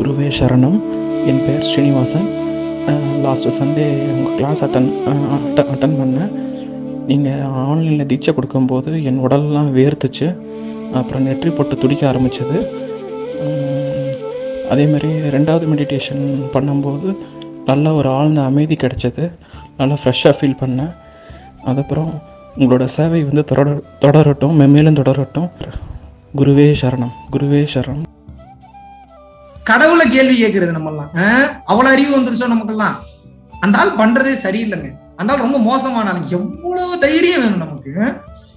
குருவே சரணம் என் பெயர் ஸ்ரீனிவாசன் லாஸ்ட்டு சண்டே உங்கள் கிளாஸ் அட்டன் அட்டன் பண்ணேன் நீங்கள் ஆன்லைனில் தீட்சை கொடுக்கும்போது என் உடலெல்லாம் வேர்த்துச்சு அப்புறம் நெற்றி போட்டு துடிக்க ஆரம்பிச்சது அதே மாதிரி ரெண்டாவது மெடிடேஷன் பண்ணும்போது நல்ல ஒரு ஆழ்ந்த அமைதி கிடைச்சது நல்லா ஃப்ரெஷ்ஷாக ஃபீல் பண்ணேன் அதுக்கப்புறம் உங்களோட சேவை வந்து தொடர தொடரட்டும் மென்மேலும் தொடரட்டும் குருவே சரணம் குருவே சரணம் கடவுளை கேள்வி கேட்கறது நம்மெல்லாம் ஆஹ் அவ்வளவு அறிவு வந்துருச்சோம் நமக்கெல்லாம் அந்த ஆள் பண்றதே சரியில்லைங்க அந்த ஆள் ரொம்ப மோசமான ஆள் எவ்வளவு தைரியம் வேணும் நமக்கு ஆஹ்?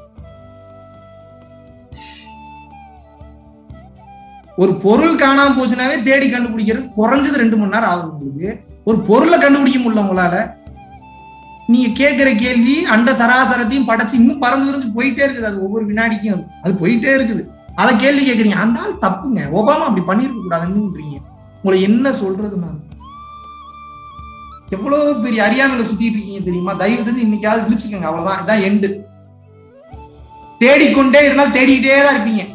ஒரு பொருள் காணாம போச்சுனாவே தேடி கண்டுபிடிக்கிறது குறைஞ்சது ரெண்டு மணி நேரம் ஆகுது உங்களுக்கு ஒரு பொருளை கண்டுபிடிக்க முடியல உங்களால நீங்க கேட்கிற கேள்வி அண்ட சராசரத்தையும் படைச்சு இன்னும் பறந்து விரிஞ்சு போயிட்டே இருக்குது அது ஒவ்வொரு வினாடிக்கும் அது அது போயிட்டே இருக்குது அதை கேள்வி கேட்குறீங்க அந்த ஆள் தப்புங்க ஒபாமா அப்படி பண்ணிருக்க கூடாதுன்றீங்க உங்களை என்ன சொல்றது நான் எவ்வளவு பெரிய அறியாமையில சுத்திட்டு இருக்கீங்க தெரியுமா தயவு செஞ்சு இன்னைக்காவது விழிச்சுக்கோங்க அவ்வளவுதான் இதான் எண்டு தேடிக்கொண்டே இருந்தால் தேடிக்கிட்டே தான் இருப்பீங்க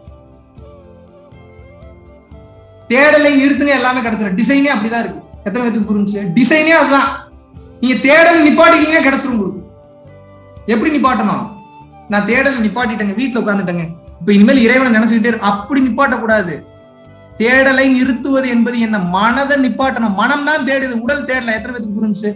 தேடலை நிறுத்துங்க எல்லாமே கிடைச்சிடும் டிசைனே அப்படிதான் இருக்கு எத்தனை பேத்துக்கு புரிஞ்சு டிசைனே அதுதான் நீங்க தேடல் நிப்பாட்டிட்டீங்கன்னா கிடைச்சிரும் உங்களுக்கு எப்படி நிப்பாட்டணும் நான் தேடல் நிப்பாட்டிட்டேங்க வீட்டுல உட்காந்துட்டேங்க இப்ப இனிமேல் இறைவனை நினைச்சுக்கிட்டே இரு- அப்படி நிப்பாட்ட கூடாது தேடலை நிறுத்துவது என்பது என்ன மனதை நிப்பாட்டணும் மனம் தான் தேடுது உடல் தேடல எத்தனை பேத்துக்கு புரிஞ்சு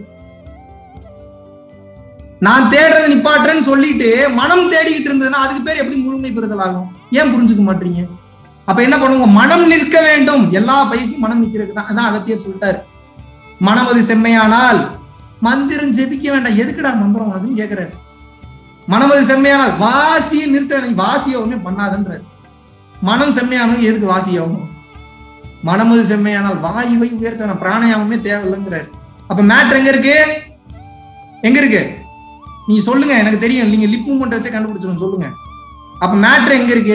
நான் தேடுறதை நிப்பாட்டுறேன்னு சொல்லிட்டு மனம் தேடிக்கிட்டு இருந்ததுன்னா அதுக்கு பேர் எப்படி முழுமை பெறுதல் ஆகும் ஏன் புரிஞ்சுக்க மாட்டீங்க அப்ப என்ன பண்ணுவோம் மனம் நிற்க வேண்டும் எல்லா பயிற்சியும் மனம் நிற்கிறதுக்கு தான் அதான் அகத்தியர் சொல்லிட்டாரு மனம் அது செம்மையானால் மந்திரம் ஜெபிக்க வேண்டாம் எதுக்குடா மந்திரம் உனக்குன்னு கேக்குறாரு மனமது செம்மையானால் வாசியை நிறுத்த வேண்டாம் வாசி யோகமே பண்ணாதன்றார் மனம் செம்மையானது எதுக்கு வாசி யோகம் மனமது செம்மையானால் வாயுவை உயர்த்த வேணாம் பிராணாயாமமே தேவையில்லைங்கிறார் அப்ப மேட்ரு எங்க இருக்கு எங்க இருக்கு நீங்க சொல்லுங்க எனக்கு தெரியும் நீங்க லிப் மூமெண்ட் வச்சு கண்டுபிடிச்சிடும் சொல்லுங்க அப்ப மேட்ரு எங்க இருக்கு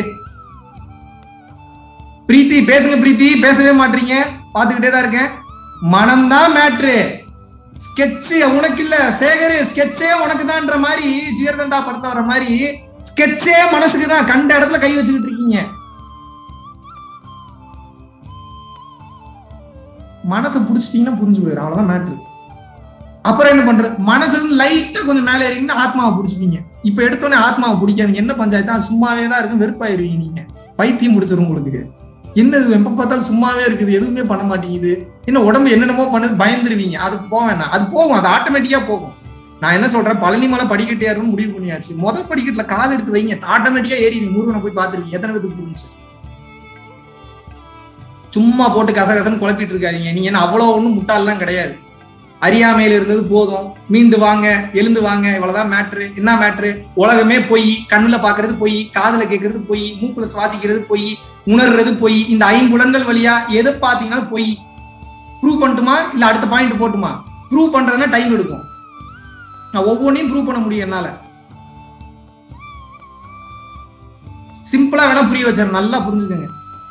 பிரீத்தி பேசுங்க பிரீத்தி பேசவே மாட்டீங்க பாத்துக்கிட்டே தான் இருக்கேன் மனம்தான் மேட்ரு ஸ்கெட்ச் உனக்கு இல்ல சேகர் ஸ்கெட்சே உனக்கு தான்ன்ற மாதிரி ஜீர்தண்டா படத்துல வர மாதிரி ஸ்கெட்சே மனசுக்கு தான் கண்ட இடத்துல கை வச்சுக்கிட்டு இருக்கீங்க மனசை புடிச்சிட்டீங்கன்னா புரிஞ்சு போயிடும் அவ்வளவுதான் மேட்ரு அப்புறம் என்ன பண்றது மனசுல இருந்து லைட்டா கொஞ்சம் மேலே ஏறிங்கன்னா ஆத்மாவை பிடிச்சிப்பீங்க இப்ப எடுத்தோன்னே ஆத்மாவை பிடிக்காது என்ன பஞ்சாயத்து அது சும்மாவே தான் இருக்கும் வெறுப்பாயிருவீங்க நீங்க பைத்தியம் பிடிச்சிரும் உங்களுக்கு என்னது எப்ப பார்த்தாலும் சும்மாவே இருக்குது எதுவுமே பண்ண மாட்டேங்குது என்ன உடம்பு என்னென்னமோ பண்ணுது பயந்துருவீங்க அது போக வேணாம் அது போகும் அது ஆட்டோமேட்டிக்கா போகும் நான் என்ன சொல்றேன் பழனி மலை படிக்கட்டு ஏறணும்னு முடிவு பண்ணியாச்சு முத படிக்கட்டுல கால் எடுத்து வைங்க ஆட்டோமேட்டிக்கா ஏறிடுங்க முருகனை போய் பார்த்துருவீங்க எத்தனை பேருக்கு புரிஞ்சு சும்மா போட்டு கசகசன்னு குழப்பிட்டு இருக்காதீங்க நீங்க என்ன அவ்வளோ ஒன்றும் முட்டாள்லாம் கிடையாது அறியாமையில இருந்தது போதும் மீண்டு வாங்க எழுந்து வாங்க இவ்வளவுதான் மேட்ரு என்ன மேட்ரு உலகமே பொய் கண்ணுல பாக்குறது பொய் காதுல கேட்கறது பொய் மூக்குல சுவாசிக்கிறது பொய் உணர்றது பொய் இந்த ஐம்புலன்கள் வழியா எதை பார்த்தீங்கன்னா பொய் ப்ரூவ் பண்ணட்டுமா இல்ல அடுத்த பாயிண்ட் போட்டுமா ப்ரூவ் பண்றதுன்னா டைம் எடுக்கும் நான் ஒவ்வொன்றையும் ப்ரூவ் பண்ண முடியும் என்னால சிம்பிளா வேணா புரிய வச்சேன் நல்லா புரிஞ்சுக்கோங்க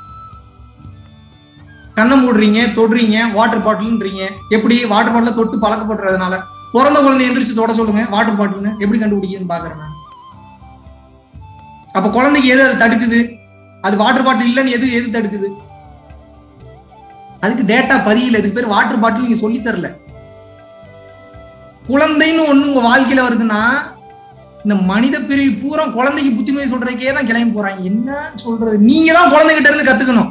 கண்ணை மூடுறீங்க தொடுறீங்க வாட்டர் பாட்டில்ன்றீங்க எப்படி வாட்டர் பாட்டில தொட்டு பழக்கப்படுறதுனால பிறந்த குழந்தை எந்திரிச்சு தொட சொல்லுங்க வாட்டர் பாட்டில்னு எப்படி கண்டுபிடிக்குதுன்னு பாக்குறேன் நான் அப்ப குழந்தைக்கு எது அது தடுக்குது அது வாட்டர் பாட்டில் இல்லைன்னு எது எது தடுக்குது அதுக்கு டேட்டா பதியல இதுக்கு பேர் வாட்டர் பாட்டில் நீங்க சொல்லி தரல குழந்தைன்னு ஒண்ணு உங்க வாழ்க்கையில வருதுன்னா இந்த மனித பிரிவு பூரா குழந்தைக்கு புத்திமதி சொல்றதுக்கே தான் கிளம்பி போறாங்க என்ன சொல்றது நீங்க தான் குழந்தைகிட்ட இருந்து கத்துக்கணும்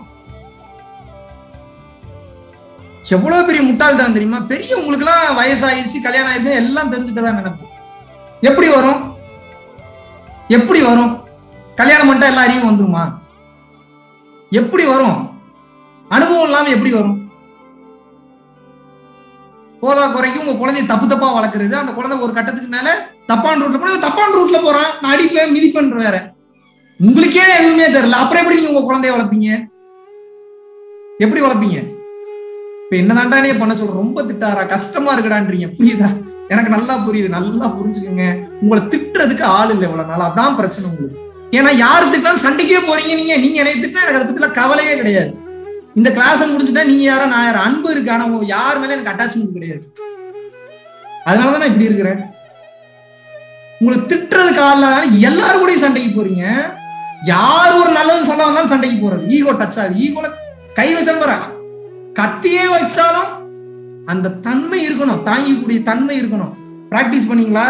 எவ்வளவு பெரிய முட்டாள்தான் தெரியுமா பெரிய உங்களுக்கு எல்லாம் வயசாயிருச்சு கல்யாணம் ஆயிடுச்சு எல்லாம் தெரிஞ்சுட்டதான் நினைப்பு எப்படி வரும் எப்படி வரும் கல்யாணம் பண்ணிட்டா எல்லா அறிவும் வந்துருமா எப்படி வரும் அனுபவம் இல்லாம எப்படி வரும் போதா குறைக்கு உங்க குழந்தைய தப்பு தப்பா வளர்க்கறது அந்த குழந்தை ஒரு கட்டத்துக்கு மேல தப்பான ரூட்ல போனா இவன் தப்பான ரூட்ல போறான் நான் அடிப்பேன் மிதிப்பேன் வேற உங்களுக்கே எதுவுமே தெரியல அப்புறம் எப்படி நீங்க உங்க குழந்தைய வளர்ப்பீங்க எப்படி வளர்ப்பீங்க இப்ப என்னதான்டா நீ பண்ண சொல்ற ரொம்ப திட்டாரா கஷ்டமா இருக்குடான்றீங்க புரியுதா எனக்கு நல்லா புரியுது நல்லா புரிஞ்சுக்கோங்க உங்களை திட்டுறதுக்கு ஆள் இல்லை இவ்வளவு நாள் அதான் பிரச்சனை உங்களுக்கு ஏன்னா யாரு திட்டினாலும் சண்டைக்கே போறீங்க நீங்க நீங்க என்னை திட்டினா எனக்கு அதை பத்தில கவலையே கிடையாது இந்த கிளாஸ் முடிஞ்சுட்டா நீங்க யாரா நான் யாரா அன்பு இருக்கு ஆனா உங்க யார் மேல எனக்கு அட்டாச்மெண்ட் கிடையாது அதனாலதான் நான் இப்படி இருக்கிறேன் உங்களை திட்டுறதுக்கு ஆள் இல்லாதனால எல்லாரும் கூட சண்டைக்கு போறீங்க யார் ஒரு நல்லது சொல்ல வந்தாலும் சண்டைக்கு போறது ஈகோ டச் ஆகுது ஈகோல கை வசம்புறா கத்தியே வச்சாலும் அந்த தன்மை இருக்கணும் தாங்கிக்கூடிய தன்மை இருக்கணும் பிராக்டிஸ் பண்ணீங்களா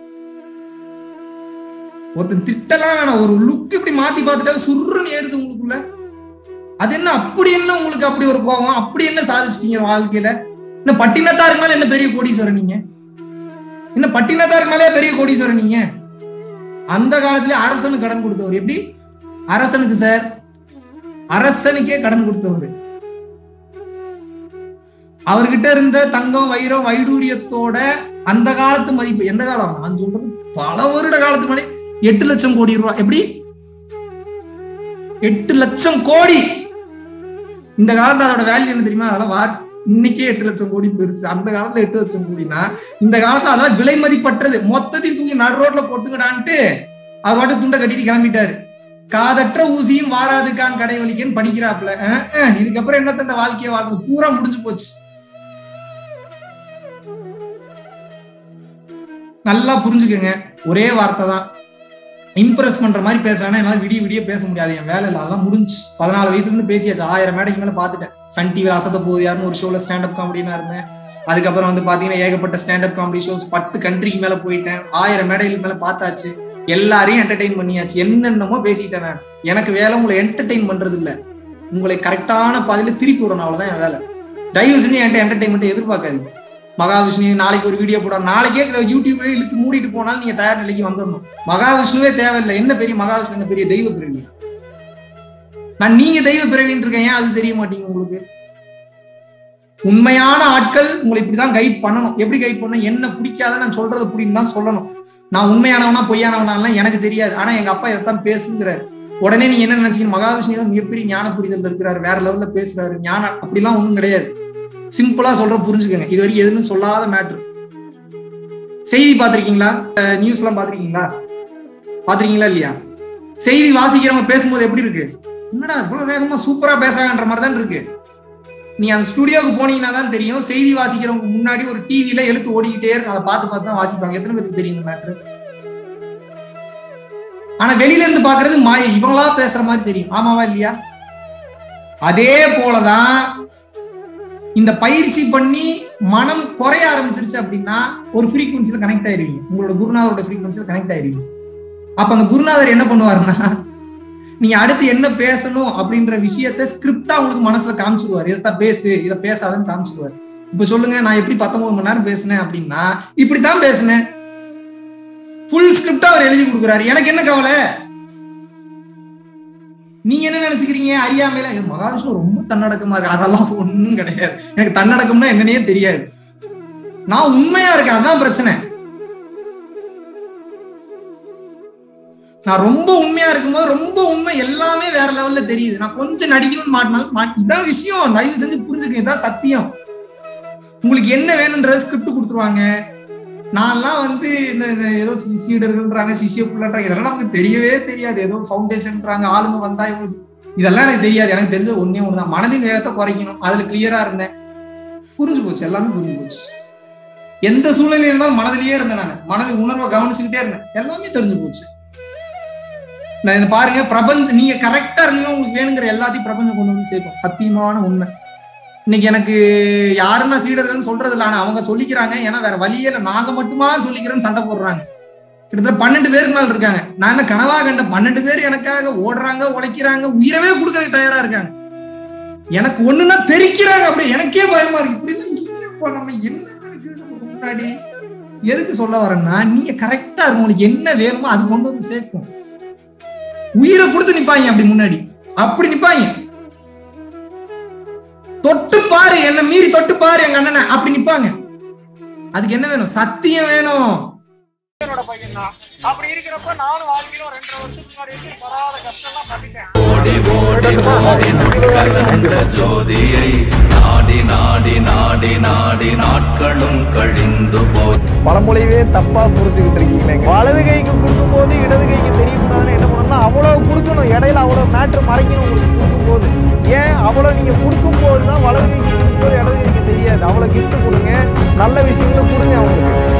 ஒருத்தன் திட்டலாம் வேணாம் ஒரு லுக் இப்படி மாத்தி பார்த்துட்டா சுருன்னு ஏறுது உங்களுக்குள்ள அது என்ன அப்படி என்ன உங்களுக்கு அப்படி ஒரு கோபம் அப்படி என்ன சாதிச்சிட்டீங்க வாழ்க்கையில என்ன பட்டினத்தாருக்கு மேல என்ன பெரிய கோடீஸ்வரன் நீங்க என்ன பட்டினத்தாருக்கு மேலே பெரிய கோடீஸ்வரன் நீங்க அந்த காலத்துல அரசனுக்கு கடன் கொடுத்தவர் எப்படி அரசனுக்கு சார் அரசனுக்கே கடன் கொடுத்தவர் அவர்கிட்ட இருந்த தங்கம் வைரம் வைடூரியத்தோட அந்த காலத்து மதிப்பு எந்த காலம் நான் சொல்றது பல வருட காலத்துக்கு முன்னாடி எட்டு லட்சம் கோடி ரூபாய் எப்படி எட்டு லட்சம் கோடி இந்த காலத்துல அதோட வேல்யூ என்ன தெரியுமா அதெல்லாம் வா இன்னைக்கே எட்டு லட்சம் கோடி பெருசு அந்த காலத்துல எட்டு லட்சம் கோடினா இந்த காலத்துல அதான் விலை மதிப்பற்றது மொத்தத்தையும் தூக்கி நடு ரோட்ல போட்டுங்கடான்ட்டு அவர் பாட்டு துண்டை கட்டிட்டு கிளம்பிட்டாரு காதற்ற ஊசியும் வாராதுக்கான் கடை வலிக்கன்னு படிக்கிறாப்புல அஹ், அஹ், இதுக்கப்புறம் என்னத்த இந்த வாழ்க்கையை வாழ்றது பூரா முடிஞ்சு போச்சு நல்லா புரிஞ்சுக்கங்க ஒரே வார்த்தை தான் இம்ப்ரெஸ் பண்ற மாதிரி பேசுறானா என்னால விடிய விடிய பேச முடியாது என் வேலை இல்லை அதெல்லாம் முடிஞ்சு பதினாலு வயசுல இருந்து பேசியாச்சு ஆயிரம் மேடைக்கு மேல பாத்துட்டேன் சன் டிவி அசத்த போகுது யாருன்னு ஒரு ஷோல ஸ்டாண்டப் காமெடினா இருந்தேன் அதுக்கப்புறம் வந்து பாத்தீங்கன்னா ஏகப்பட்ட ஸ்டாண்டப் காமெடி ஷோஸ் பத்து கண்ட்ரிக்கு மேல போயிட்டேன் ஆயிரம் மேடைகளுக்கு மேல பார்த்தாச்சு எல்லாரையும் என்டர்டெயின் பண்ணியாச்சு என்னென்னமோ பேசிட்டேன் நான் எனக்கு வேலை உங்களை என்டர்டெயின் பண்றது இல்ல உங்களை கரெக்டான பாதையில திருப்பி விடணும் அவ்வளவுதான் என் வேலை தயவு செஞ்சு என்கிட்ட என்டர்டைன்மெண்ட் எதிர்பார்க்காதீங்க மகாவிஷ்ணு நாளைக்கு ஒரு வீடியோ போட நாளைக்கே யூடியூப்ல இழுத்து மூடிட்டு போனாலும் நீங்க தயார் நிலைக்கு வந்துடணும் மகாவிஷ்ணுவே தேவையில்லை என்ன பெரிய மகாவிஷ்ணு என்ன பெரிய தெய்வ பிறவி நான் நீங்க தெய்வ பிறவின்னு இருக்கேன் ஏன் அது தெரிய மாட்டீங்க உங்களுக்கு உண்மையான ஆட்கள் உங்களை இப்படிதான் கைட் பண்ணணும் எப்படி கைட் பண்ணணும் என்ன பிடிக்காத நான் சொல்றது புடின்னு தான் சொல்லணும் நான் உண்மையானவனா பொய்யானவனாலாம் எனக்கு தெரியாது ஆனா எங்க அப்பா இதைத்தான் பேசுங்கிறாரு உடனே நீங்க என்ன நினைச்சீங்க மகாவிஷ்ணு தான் மிகப்பெரிய ஞான புரிதல் இருக்கிறாரு வேற லெவல்ல பேசுறாரு ஞானம் அப்படிலாம் ஒண்ணும் கிடையாது சிம்பிளா சொல்ற புரிஞ்சுக்கங்க இது வரைக்கும் எதுவும் சொல்லாத மேட்ரு செய்தி பார்த்திருக்கீங்களா நியூஸ் எல்லாம் பாத்திருக்கீங்களா பாத்திருக்கீங்களா இல்லையா செய்தி வாசிக்கிறவங்க பேசும்போது எப்படி இருக்கு என்னடா இவ்வளவு வேகமா சூப்பரா பேசுறாங்கன்ற மாதிரி தான் இருக்கு நீ அந்த ஸ்டுடியோக்கு போனீங்கன்னா தான் தெரியும் செய்தி வாசிக்கிறவங்க முன்னாடி ஒரு டிவில எழுத்து ஓடிக்கிட்டே இருக்கும் அதை பார்த்து பார்த்து தான் வாசிப்பாங்க எத்தனை பேருக்கு தெரியும் இந்த மேட்ரு ஆனா வெளியில இருந்து பாக்குறது மாயை இவங்களா பேசுற மாதிரி தெரியும் ஆமாவா இல்லையா அதே போலதான் இந்த பயிற்சி பண்ணி மனம் குறைய ஆரம்பிச்சிருச்சு அப்படின்னா ஒரு ஃப்ரீக்வன்சில கனெக்ட் ஆயிருவீங்க உங்களோட குருநாதரோட ஃப்ரீக்வன்சில கனெக்ட் ஆயிருவீங்க அப்ப அந்த குருநாதர் என்ன பண்ணுவாருன்னா நீங்க அடுத்து என்ன பேசணும் அப்படின்ற விஷயத்த ஸ்கிரிப்டா உங்களுக்கு மனசுல காமிச்சிருவாரு இதைத்தான் பேசு இதை பேசாதன்னு காமிச்சிருவாரு இப்ப சொல்லுங்க நான் எப்படி பத்தொன்பது மணி நேரம் பேசினேன் அப்படின்னா இப்படித்தான் பேசினேன் ஃபுல் ஸ்கிரிப்டா அவர் எழுதி கொடுக்குறாரு எனக்கு என்ன கவலை நீங்க என்ன நினைச்சுக்கிறீங்க அறியாமையில "ஐயோ, மகாவிஷ்ணு ரொம்ப தன்னடக்கமா இருக்கு அதெல்லாம் ஒண்ணும் கிடையாது எனக்கு தன்னடக்கம்னா என்னன்னே தெரியாது நான் உண்மையா இருக்கேன் அதான் பிரச்சனை நான் ரொம்ப உண்மையா இருக்கும்போது ரொம்ப உண்மை எல்லாமே வேற லெவல்ல தெரியுது நான் கொஞ்சம் நடிக்கணும்னு மாட்டினாலும் மாட்டி- இதான் விஷயம் தயவு செஞ்சு புரிஞ்சுக்க இதான் சத்தியம் உங்களுக்கு என்ன வேணும்ன்றத ஸ்கிரிப்ட் கொடுத்துருவாங்க நான்லாம் வந்து இந்த இந்த ஏதோ சி- சீடர்கள்ன்றாங்க சிஷ்ய புள்ளன்றாங்க இதெல்லாம் நமக்கு தெரியவே தெரியாது ஏதோ ஃபவுண்டேஷன்ன்றாங்க ஆளுங்க வந்தா இவங்களுக்கு இதெல்லாம் எனக்கு தெரியாது எனக்கு தெரிஞ்சது ஒண்ணே ஒண்ணுதான் மனதின் வேகத்தை குறைக்கணும் அதுல கிளியரா இருந்தேன் புரிஞ்சு போச்சு எல்லாமே புரிஞ்சு போச்சு எந்த சூழ்நிலையில இருந்தாலும் மனதிலேயே இருந்தேன் நான் மனது உணர்வை கவனிச்சுக்கிட்டே இருந்தேன் எல்லாமே தெரிஞ்சு போச்சு நான் இதை பாருங்க பிரபஞ்சம் நீங்க கரெக்டா இருந்தீங்கன்னா உங்களுக்கு வேணுங்கிற எல்லாத்தையும் பிரபஞ்சம் கொண்டு வந்து சேர்க்கும் சத்தியமான உண்மை இன்னைக்கு எனக்கு யாருன்னா சீடர்கள்னு சொல்றது இல்ல ஆனா அவங்க சொல்லிக்கிறாங்க ஏன்னா வேற வழியே இல்லை நாங்க மட்டுமா சொல்லிக்கிறோன்னு சண்டை போடுறாங்க கிட்டத்தட்ட பன்னெண்டு பேருக்கு மேல இருக்காங்க நான் என்ன கனவா கண்ட பன்னெண்டு பேர் எனக்காக ஓடுறாங்க உழைக்கிறாங்க உயிரவே கொடுக்கறதுக்கு தயாரா இருக்காங்க எனக்கு ஒண்ணுன்னா தெரிக்கிறாங்க அப்படி எனக்கே பயமா இருக்கு இப்படி எல்லாம் இல்லையேப்பா, நம்ம என்ன நடக்குது நமக்கு முன்னாடி எதுக்கு சொல்ல வரேன்னா நீங்க கரெக்டா இருக்கும் உங்களுக்கு என்ன வேணுமோ அது கொண்டு வந்து சேர்க்கும் உயிரை கொடுத்து நிப்பாங்க அப்படி முன்னாடி அப்படி நிப்பாங்க தொட்டு பாரு என்ன மீறி தொட்டு பாரு எங்க அண்ணனை அப்படி நிப்பாங்க அதுக்கு என்ன வேணும் சத்தியம் வேணும் என்னோட பையன் தான் அப்படி இருக்கிறப்ப நானும் வாழ்க்கையில ஒரு ரெண்டரை வருஷத்துக்கு முன்னாடி வரைக்கும் படாத கஷ்டம்லாம் பண்ணிட்டேன் கலந்த ஜோதியை நாடி நாடி நாடி நாடி நாட்களும் கழிந்து போய் பழமொழியவே தப்பா புரிஞ்சுக்கிட்டு இருக்கீங்களே வலது கைக்கு கொடுக்கும் போது இடது கைக்கு தெரியக்கூடாதுன்னு என்ன பண்ணணும்னா அவ்வளவு கொடுக்கணும் இடையில அவ்வளவு மேட்ரு மறைக்கணும் உங்களுக்கு கொடுக்கும் போது ஏன் அவ்வளவு நீங்க கொடுக்கும் போது தான் வலது கைக்கு கொடுக்கும் போது இடது கைக்கு தெரியாது அவ்வளவு gift கொடுங்க நல்ல விஷயங்களும் கொடுங்க அவங்களுக்கு